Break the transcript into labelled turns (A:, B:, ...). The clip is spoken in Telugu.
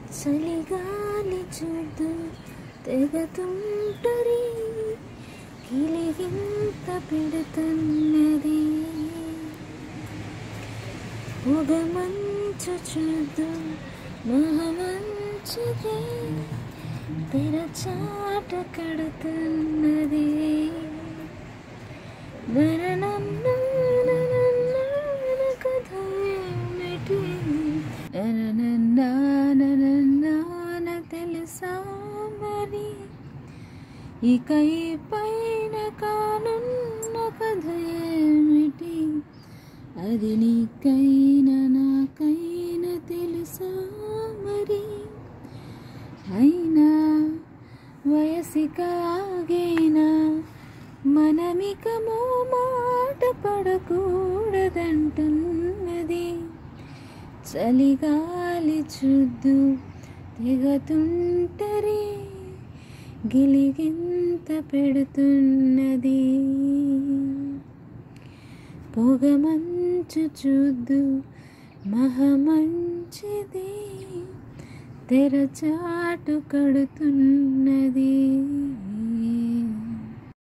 A: చలిగాలి చూద్దు తెగతుంటరి కిలిగింత పెడుతున్నది ఒక మంచు చూద్దు మహమంచిది తెరచాట కడుతున్నది నరనన్న కథ ఏమిటి నరనన్న తెలుసా మరి ఇక ఈ పైన కానున్న కథ ఏమిటి అది నీకైనా నాకైనా తెలుసా మరి అయినా వయసిక ఆగేనా మనమిక మాట పడకూడదంటున్నది చలిగాలి చూద్దు తెగతుంటరి గిలిగింత పెడుతున్నది పొగ మంచు చూద్దు మహమంచిది తెరచాటు కడుతున్నది